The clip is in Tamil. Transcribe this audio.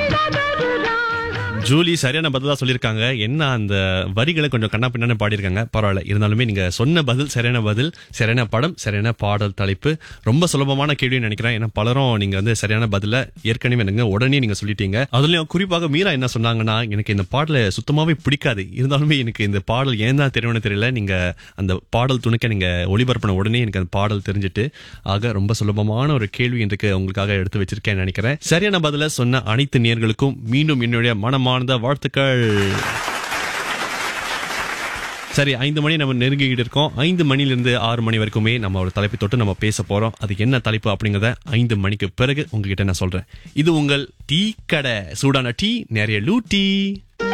ஜூலி சரியான பதிலா சொல்லியிருக்காங்க என்ன அந்த வரிகளை கொஞ்சம் கண்ணா பின்னான்னு பாடியிருக்காங்க பரவாயில்ல இருந்தாலுமே நீங்க சொன்ன பதில் சரியான பதில் சரியான படம் சரியான பாடல் தலைப்பு ரொம்ப சுலபமான கேள்வின்னு நினைக்கிறேன் ஏன்னா பலரும் நீங்க வந்து சரியான பதில ஏற்கனவே எனக்கு உடனே நீங்க சொல்லிட்டீங்க அதுலயும் குறிப்பாக மீரா என்ன சொன்னாங்கன்னா எனக்கு இந்த பாடலை சுத்தமாவே பிடிக்காது இருந்தாலுமே எனக்கு இந்த பாடல் ஏன் தான் தெரியும்னு தெரியல நீங்க அந்த பாடல் துணுக்க நீங்க ஒளிபரப்பின உடனே எனக்கு அந்த பாடல் தெரிஞ்சுட்டு ஆக ரொம்ப சுலபமான ஒரு கேள்வி இன்றைக்கு உங்களுக்காக எடுத்து வச்சிருக்கேன்னு நினைக்கிறேன் சரியான பதில சொன்ன அனைத்து நேர்களுக்கும் மீண்டும் என்னுடைய மனமார்ந்த வாழ்த்துக்கள் சரி ஐந்து மணி நம்ம நெருங்கிக்கிட்டு இருக்கோம் ஐந்து மணிலிருந்து ஆறு மணி வரைக்குமே நம்ம ஒரு தலைப்பை தொட்டு நம்ம பேச போறோம் அது என்ன தலைப்பு அப்படிங்கறத ஐந்து மணிக்கு பிறகு உங்ககிட்ட நான் சொல்றேன் இது உங்கள் டீ கடை சூடான டீ நிறைய லூ டீ